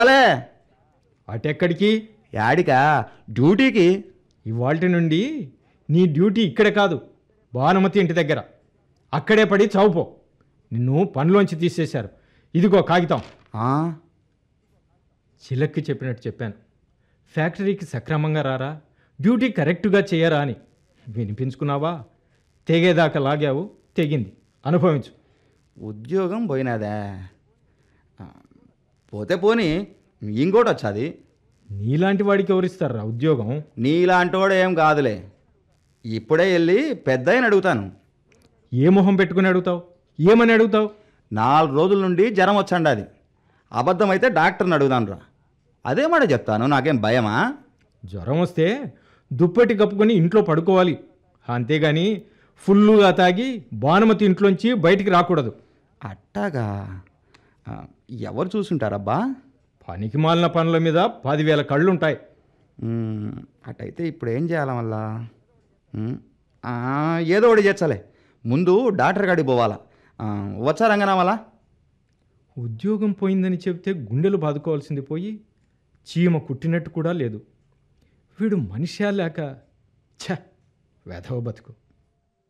అలే అటెక్కడికి యాడికా డ్యూటీకి ఇవాల్టి నుండి నీ డ్యూటీ ఇక్కడ కాదు భానుమతి ఇంటి దగ్గర అక్కడే పడి చావుపో నిన్ను పనిలోంచి తీసేశారు ఇదిగో కాగితం ఆ, చిలక్కి చెప్పినట్టు చెప్పాను ఫ్యాక్టరీకి సక్రమంగా రారా డ్యూటీ కరెక్ట్గా చేయరా అని వినిపించుకున్నావా తెగేదాకా లాగావు తెగింది అనుభవించు ఉద్యోగం పోయినాదే ఆ, పోతే పోని ఇంకోటి వచ్చాది నీలాంటి వాడికి ఎవరిస్తారా ఉద్యోగం నీలాంటోడు ఏం కాదులే ఇప్పుడే వెళ్ళి పెద్ద అడుగుతాను ఏ మొహం పెట్టుకుని అడుగుతావు ఏమని అడుగుతావు నాలుగు రోజుల నుండి జ్వరం వచ్చండి అది అబద్ధమైతే డాక్టర్ని అడుగుదాను రా అదే మాట చెప్తాను నాకేం భయమా జ్వరం వస్తే దుప్పటి కప్పుకొని ఇంట్లో పడుకోవాలి అంతేగాని ఫుల్లుగా తాగి భానుమతి ఇంట్లోంచి బయటికి రాకూడదు అట్టాగా ఆ, ఎవరు చూసుంటారబ్బా పనికి మాలిన పనుల మీద పదివేల కళ్ళుంటాయి మ్మ్, అటైతే ఇప్పుడు ఏం చేయాల మళ్ళా మ్మ్, ఆ, ఏదో ఒకటి చేర్చాలే ముందు డాక్టర్ కాడికి పోవాలా ఆ, వచ్చా రంగనామాలా ఉద్యోగం పోయిందని చెబితే గుండెలు బాదుకోవాల్సింది పోయి చీమ కుట్టినట్టు కూడా లేదు వీడు మనిషా లేక ఛ వెధవ బతుకు